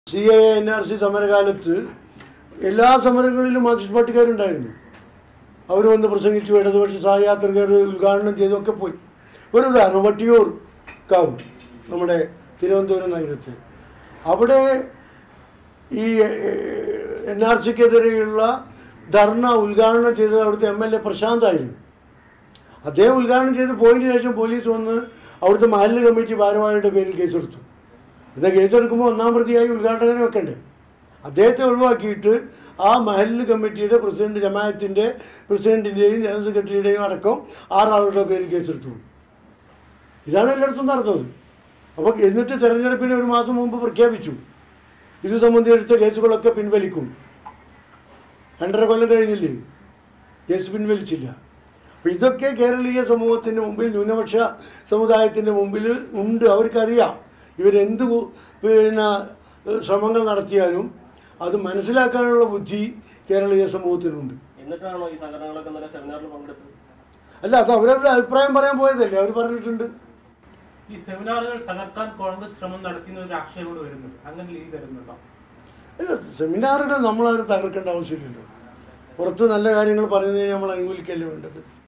C A N R C സമരകാലത്ത് എല്ലാ സമരങ്ങളിലും മാർക്സിസ്റ്റ് പാർട്ടിക്കാരുണ്ടായിരുന്നു അവർ വന്ന് പ്രസംഗിച്ചു ഇടതുപക്ഷ സഹയാത്രികർ ഉദ്ഘാടനം ചെയ്തൊക്കെ പോയി ഒരു ഉദാഹരണം വട്ടിയൂർ കാവ് നമ്മുടെ തിരുവനന്തപുരം നഗരത്തിൽ അവിടെ ഈ എൻ ആർ സിക്കെതിരെയുള്ള ധർണ ഉദ്ഘാടനം ചെയ്തത് അവിടുത്തെ എം എൽ എ പ്രശാന്തായിരുന്നു അദ്ദേഹം ഉദ്ഘാടനം ചെയ്ത് പോയതിന് ശേഷം പോലീസ് വന്ന് അവിടുത്തെ മഹല്ല് കമ്മിറ്റി ഭാരവാഹിയുടെ പേരിൽ കേസെടുത്തു എന്നാൽ കേസെടുക്കുമ്പോൾ ഒന്നാം പ്രതിയായി ഉദ്ഘാടകനെ വെക്കണ്ടേ അദ്ദേഹത്തെ ഒഴിവാക്കിയിട്ട് ആ മഹല്ല് കമ്മിറ്റിയുടെ പ്രസിഡന്റ് ജമാഅത്തിൻ്റെ പ്രസിഡന്റിൻ്റെയും ജനറൽ സെക്രട്ടറിയുടെയും അടക്കം ആറാളുടെ പേരിൽ കേസെടുത്തു ഇതാണ് എല്ലായിടത്തും നടന്നത് അപ്പോൾ എന്നിട്ട് തെരഞ്ഞെടുപ്പിന് ഒരു മാസം മുമ്പ് പ്രഖ്യാപിച്ചു ഇത് സംബന്ധിച്ച കേസുകളൊക്കെ പിൻവലിക്കും രണ്ടര കൊല്ലം കഴിഞ്ഞില്ലേ കേസ് പിൻവലിച്ചില്ല അപ്പോൾ ഇതൊക്കെ കേരളീയ സമൂഹത്തിൻ്റെ മുമ്പിൽ ന്യൂനപക്ഷ സമുദായത്തിൻ്റെ മുമ്പിൽ ഉണ്ട് അവർക്കറിയാം ഇവരെന്ത് കു- പിന്നെ ഏഹ്, ശ്രമങ്ങൾ നടത്തിയാലും അത് മനസ്സിലാക്കാനുള്ള ബുദ്ധി കേരളീയ സമൂഹത്തിനുണ്ട് എന്നിട്ടാണോ ഈ സംഘടനകളൊക്കെ ഇന്നലെ സെമിനാറിൽ പങ്കെടുത്തത് അല്ല അത് അവരവരുടെ അഭിപ്രായം പറയാൻ പോയതല്ലേ അവർ പറഞ്ഞിട്ടുണ്ട് ഈ സെമിനാറുകൾ തകർക്കാൻ കോൺഗ്രസ് ശ്രമം നടത്തുന്ന ഒരു ആക്ഷേപം വരുന്നുണ്ട് അങ്ങനെ ലീഗ് തരുന്നുണ്ടോ അല്ല സെമിനാറുകൾ നമ്മളത് തകർക്കേണ്ട ആവശ്യമില്ലല്ലോ പുറത്ത് നല്ല കാര്യങ്ങൾ പറയുന്നതിന് നമ്മൾ അനുകൂലിക്കല്ലേ വേണ്ടത്